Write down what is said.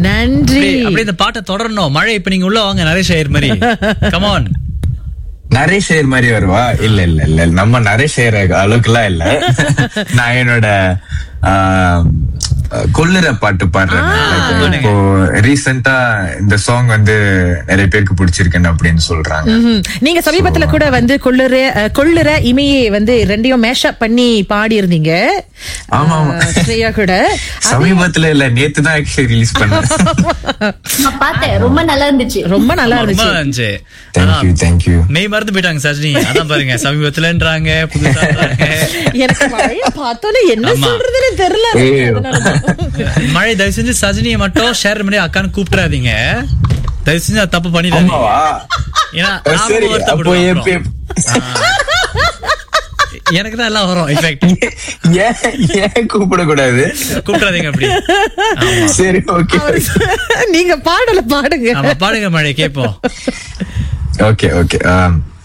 நன்றி அப்படியே அப்படியே இந்த பாட்டை தொடரணும் மழை இப்ப நீங்க உள்ள வாங்க நரேஷ் ஐயர் மாதிரி கமான் நரேஷ் ஐயர் மாதிரி வருவா இல்ல இல்ல இல்ல நம்ம நரேஷ் ஐயர் அளவுக்கு எல்லாம் இல்ல நான் என்னோட ஆஹ், கொல்லுற பாட்டு பாடுறேன் Like, இப்போ ரீசெண்டா இந்த சாங் வந்து நிறைய பேருக்கு பிடிச்சிருக்குன்னு அப்படின்னு சொல்றாங்க ம்ஹும். நீங்க சமீபத்துல கூட வந்து கொள்ளுற அஹ், கொள்ளுற இமையை வந்து ரெண்டையும் மேஷப் பண்ணி பாடி இருந்தீங்க ஆமா, ஆமா. ஸ்ரேயா கூட சமீபத்துல இல்ல நேத்து தான் ஆக்சுவலி ரிலீஸ் பண்ணேன் நான் பார்த்தேன் ரொம்ப நல்லா இருந்துச்சு ரொம்ப நல்லா ரொம்ப இருந்துச்சு இருந்துச்சு தேங்க்யூ தேங்க்யூ மெய் மறந்து போயிட்டாங்க சஜினி அதான் பாருங்க சமீபத்துலன்றாங்க புதுசான்றாங்க எனக்கு மழைய பார்த்தோன்னே என்ன ஆமா. சொல்றதுன்னு தெரியல ஏய். அதனாலதான். மழை தயவு செஞ்சு சஜினியை மட்டும் ஷேர் பண்ணி அக்கான்னு கூப்பிட்டுறாதீங்க தயவு செஞ்சு அது தப்பு பண்ணிடாதீங்க ஆமாவா ஏன்னா நாம சரி அப்போ வருத்தப்படுவோம் என் அப்புறம். எனக்கு தான் எல்லாம் வரும் இன்ஃபேக்ட் ஏன் ஏன் கூப்பிடக்கூடாது கூப்பிடாதீங்க அப்படி ஆமா. சரி ஓகே நீங்க பாடல பாடுங்க ஆமா பாடுங்க மழை கேட்போம் ஓகே ஓகே